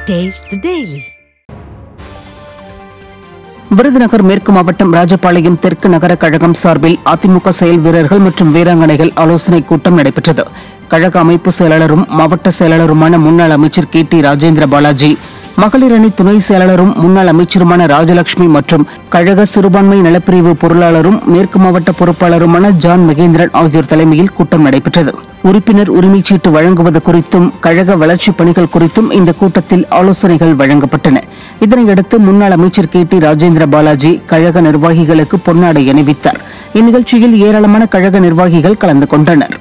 Taste the Daily. Virudhunagar மேற்கு மாவட்டம் ராஜபாளையம் தெற்கு நகர கழகம் சார்பில் அதிமுக செயல் வீரர்கள் மற்றும் வீராங்கனைகள் ஆலோசனை கூட்டம் நடைபெற்றது கழக அமைப்பு செயலாளரும் மாவட்ட செயலாளருமான முன்னாள் அமைச்சர் கே டி ராஜேந்திர பாலாஜி மகளிர் அணி துணை செயலாளரும் முன்னாள் அமைச்சருமான ராஜலட்சுமி மற்றும் கழக சிறுபான்மை நலப்பிரிவு பொருளாளரும் மேற்கு மாவட்ட பொறுப்பாளருமான ஜான் மகேந்திரன் ஆகியோர் தலைமையில் கூட்டம் நடைபெற்றது உறுப்பினர் உரிமைச் சீட்டு வழங்குவது குறித்தும் கழக வளர்ச்சிப் பணிகள் குறித்தும் இந்த கூட்டத்தில் ஆலோசனைகள் வழங்கப்பட்டன இதனையடுத்து முன்னாள் அமைச்சர் கே டி ராஜேந்திர பாலாஜி கழக நிர்வாகிகளுக்கு பொன்னாடை அணிவித்தார் இந்நிகழ்ச்சியில் ஏராளமான கழக நிர்வாகிகள் கலந்து கொண்டனர்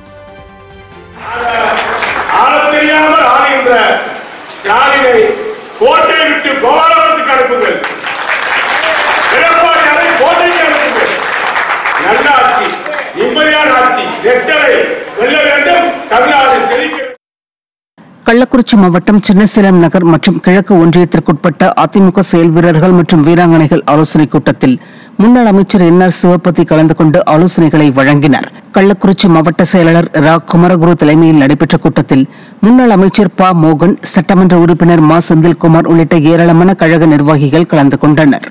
ஆளத் தெரியாமல் ஆளுகின்ற ஸ்டாலினை கோட்டை விட்டு கோபாலபுரத்துக்கு அனுப்புங்கள் எடப்பாடியாரை கோட்டைக்கு அனுப்புங்கள் நல்ல ஆட்சி நிம்மதியான ஆட்சி நெட்டலை வெல்ல வேண்டும் தமிழ்நாடு செழிக்க வேண்டும். கள்ளக்குறிச்சி மாவட்டம் சின்னசேலம் நகர் மற்றும் கிழக்கு ஒன்றியத்திற்குட்பட்ட அதிமுக செயல் வீரர்கள் மற்றும் வீராங்கனைகள் ஆலோசனைக் கூட்டத்தில் முன்னாள் அமைச்சர் என் ஆர் சிவபதி கலந்து கொண்டு ஆலோசனைகளை வழங்கினார் கள்ளக்குறிச்சி மாவட்ட செயலாளர் ரா குமரகுரு தலைமையில் நடைபெற்ற கூட்டத்தில் முன்னாள் அமைச்சர் ப மோகன் சட்டமன்ற உறுப்பினர் மா செந்தில்குமார் உள்ளிட்ட ஏராளமான கழக நிர்வாகிகள் கலந்து கொண்டனர்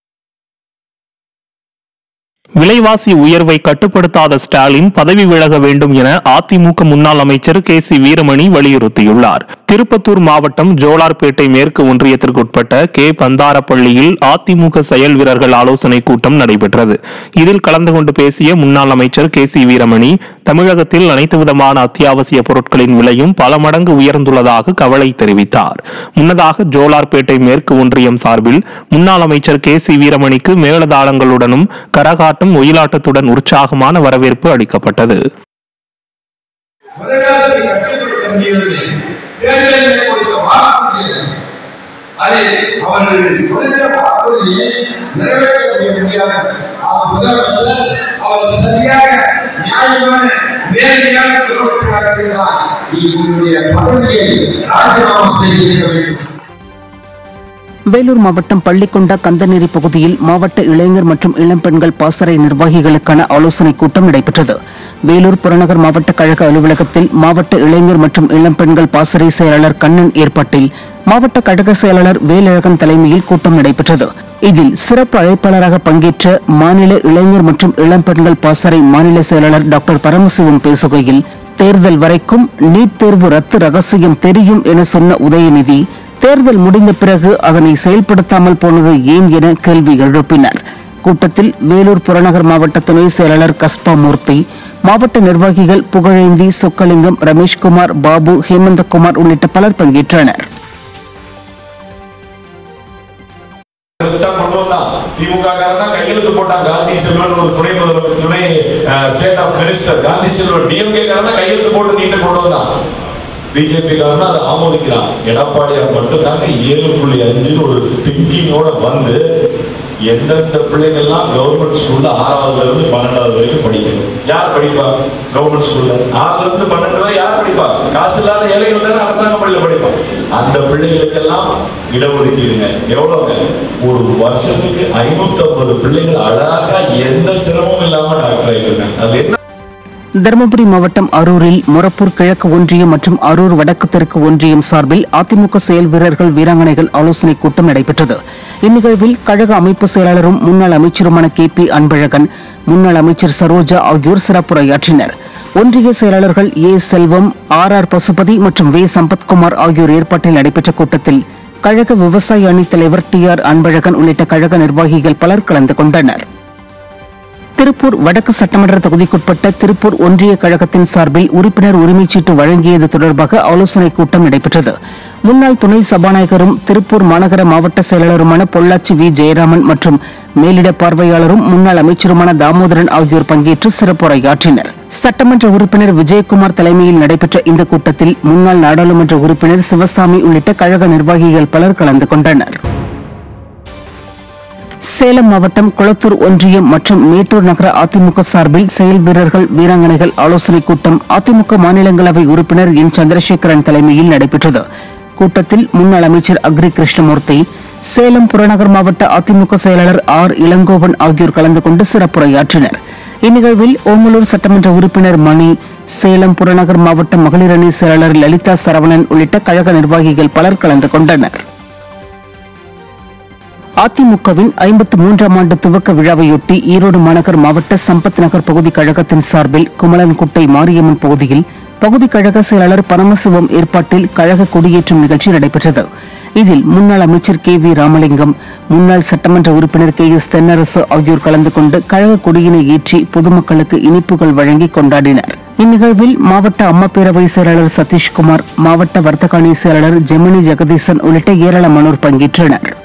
விலைவாசி உயர்வை கட்டுப்படுத்தாத ஸ்டாலின் பதவி விலக வேண்டும் என அதிமுக முன்னாள் அமைச்சர் கே சி வீரமணி வலியுறுத்தியுள்ளார் திருப்பத்தூர் மாவட்டம் ஜோலார்பேட்டை மேற்கு ஒன்றியத்திற்குட்பட்ட கே பந்தாரப்பள்ளியில் அதிமுக செயல் வீரர்கள் ஆலோசனை கூட்டம் நடைபெற்றது இதில் கலந்து கொண்டு பேசிய முன்னாள் அமைச்சர் கே சி வீரமணி தமிழகத்தில் அனைத்து விதமான அத்தியாவசிய பொருட்களின் விலையும் பல மடங்கு உயர்ந்துள்ளதாக கவலை தெரிவித்தார் முன்னதாக ஜோலார்பேட்டை மேற்கு ஒன்றியம் சார்பில் முன்னாள் அமைச்சர் கே சி வீரமணிக்கு மேலதாளங்களுடனும் கரகாட்டம் ஒயிலாட்டத்துடன் உற்சாகமான வரவேற்பு அளிக்கப்பட்டது விலைவாசி கட்டுப்படுத்த முடியவில்லை தேர்தலில் கொடுத்த வாக்குறுதிகள் அதை அவர்கள் கொடுத்த வாக்குறுதியை நிறைவேற்ற முடியாது முதலமைச்சர் அவர் சரியாக நியாயமான நேரடியான முதலமைச்சராக இருந்தால் நீ உன்னுடைய பதவியை ராஜினாமா செய்திருக்க வேண்டும் வேலூர் மாவட்டம் பள்ளிக்கொண்டா கந்தநேரி பகுதியில் மாவட்ட இளைஞர் மற்றும் இளம்பெண்கள் பாசறை நிர்வாகிகளுக்கான ஆலோசனைக் கூட்டம் நடைபெற்றது வேலூர் புறநகர் மாவட்ட கழக அலுவலகத்தில் மாவட்ட இளைஞர் மற்றும் இளம்பெண்கள் பாசறை செயலாளர் கண்ணன் ஏற்பாட்டில் மாவட்ட கழக செயலாளர் வேலழகன் தலைமையில் கூட்டம் நடைபெற்றது இதில் சிறப்பு அழைப்பாளராக பங்கேற்ற மாநில இளைஞர் மற்றும் இளம்பெண்கள் பாசறை மாநில செயலாளர் டாக்டர் பரமசிவம் பேசுகையில் தேர்தல் வரைக்கும் நீட் தேர்வு ரத்து ரகசியம் தெரியும் என சொன்ன உதயநிதி தேர்தல் முடிந்த பிறகு அதனை செயல்படுத்தாமல் போனது ஏன் என கேள்வி எழுப்பினார் கூட்டத்தில் வேலூர் புறநகர் மாவட்ட துணை செயலாளர் கஸ்பா மூர்த்தி மாவட்ட நிர்வாகிகள் புகழேந்தி சொக்கலிங்கம் ரமேஷ்குமார் பாபு ஹேமந்தகுமார் உள்ளிட்ட பலர் பங்கேற்றனர் பெருசா கொண்டு வந்தான் திமுக காரன் தான் கையெழுத்து போட்டான் காந்தி செல்வன் ஒரு துணை முதல்வர் துணை state of minister Gandhi Selvan DMK காரன் தான் கையெழுத்து போட்டு நீட்டு கொண்டு வந்தான் பிஜேபி காரன் அதை ஆமோதிக்கிறான் எடப்பாடியார் மட்டும் தாங்க ஏழு புள்ளி அஞ்சுன்னு ஒரு திங்கிங்கோட வந்து எந்தெந்த பிள்ளைங்கள்லாம் கவர்மெண்ட் ஸ்கூல்ல ஆறாவதுல இருந்து பன்னெண்டாவது வரைக்கும் படிக்கணும் யார் படிப்பா கவர்மெண்ட் ஸ்கூல்ல ஆறுல இருந்து பன்னெண்டு வரை யார் படிப்பா காசு இல்லாத ஏழைகள் தானே அரசாங்க பள்ளியில படிப்பான் அந்த பிள்ளைகளுக்கெல்லாம் இடஒதுக்கீடுங்க எவ்வளவுங்க ஒரு வருஷத்துக்கு ஐநூத்தி ஐம்பது பிள்ளைகள் அழகா எந்த சிரமமும் இல்லாம டாக்டர் ஆகிருக்காங்க அது என்ன தருமபுரி மாவட்டம் அரூரில் மொரப்பூர் கிழக்கு ஒன்றியம் மற்றும் அரூர் வடக்கு தெற்கு ஒன்றியம் சார்பில் அதிமுக செயல் வீரர்கள் வீராங்கனைகள் ஆலோசனைக் கூட்டம் நடைபெற்றது இந்நிகழ்வில் கழக அமைப்பு செயலாளரும் முன்னாள் அமைச்சருமான கே பி அன்பழகன் முன்னாள் அமைச்சர் சரோஜா ஆகியோர் சிறப்புரையாற்றினர் ஒன்றிய செயலாளர்கள் A Selvam R R Pasupathi மற்றும் வே சம்பத்குமார் ஆகியோர் ஏற்பாட்டில் நடைபெற்ற கூட்டத்தில் கழக விவசாய அணித் தலைவர் டி ஆர் அன்பழகன் உள்ளிட்ட கழக நிர்வாகிகள் பலர் கலந்து கொண்டனர் திருப்பூர் வடக்கு சட்டமன்ற தொகுதிக்குட்பட்ட திருப்பூர் ஒன்றிய கழகத்தின் சார்பில் உறுப்பினர் உரிமைச் சீட்டு வழங்கியது தொடர்பாக ஆலோசனைக் கூட்டம் நடைபெற்றது முன்னாள் துணை சபாநாயகரும் திருப்பூர் மாநகர மாவட்ட செயலாளருமான பொள்ளாச்சி வி ஜெயராமன் மற்றும் மேலிட பார்வையாளரும் முன்னாள் அமைச்சருமான தாமோதரன் ஆகியோர் பங்கேற்று சிறப்புரையாற்றினர் சட்டமன்ற உறுப்பினர் விஜயகுமார் தலைமையில் நடைபெற்ற இந்த கூட்டத்தில் முன்னாள் நாடாளுமன்ற உறுப்பினர் சிவசாமி உள்ளிட்ட கழக நிர்வாகிகள் பலர் கலந்து கொண்டனர் சேலம் மாவட்டம் குளத்தூர் ஒன்றியம் மற்றும் மேட்டூர் நகர அதிமுக சார்பில் செயல் வீரர்கள் வீராங்கனைகள் ஆலோசனைக் கூட்டம் அதிமுக மாநிலங்களவை உறுப்பினர் என் சந்திரசேகரன் தலைமையில் நடைபெற்றது கூட்டத்தில் முன்னாள் அமைச்சர் அக்ரி கிருஷ்ணமூர்த்தி சேலம் புறநகர் மாவட்ட அதிமுக செயலாளர் ஆர் இளங்கோவன் ஆகியோர் கலந்து கொண்டு சிறப்புரையாற்றினர் இந்நிகழ்வில் ஓமலூர் சட்டமன்ற உறுப்பினர் மணி சேலம் புறநகர் மாவட்ட மகளிர் அணி செயலாளர் லலிதா சரவணன் உள்ளிட்ட கழக நிர்வாகிகள் பலர் கலந்து கொண்டனர் அதிமுகவின் ஐம்பத்து மூன்றாம் ஆண்டு துவக்க விழாவையொட்டி ஈரோடு மாநகர் மாவட்ட சம்பத் நகர் பகுதி கழகத்தின் சார்பில் குமலன்குட்டை மாரியம்மன் பகுதியில் பகுதி கழக செயலாளர் பரமசிவம் ஏற்பாட்டில் கழக கொடியேற்றும் நிகழ்ச்சி நடைபெற்றது இதில் முன்னாள் அமைச்சர் கே வி ராமலிங்கம் முன்னாள் சட்டமன்ற உறுப்பினர் கே எஸ் தென்னரசு ஆகியோர் கலந்து கொண்டு கழக கொடியினை ஏற்றி பொதுமக்களுக்கு இனிப்புகள் வழங்கி கொண்டாடினர் இந்நிகழ்வில் மாவட்ட அம்மா பேரவை செயலாளர் சதீஷ்குமார் மாவட்ட வர்த்தக அணி செயலாளர் ஜெமினி ஜெகதீசன் உள்ளிட்ட ஏராளமானோர் பங்கேற்றனர்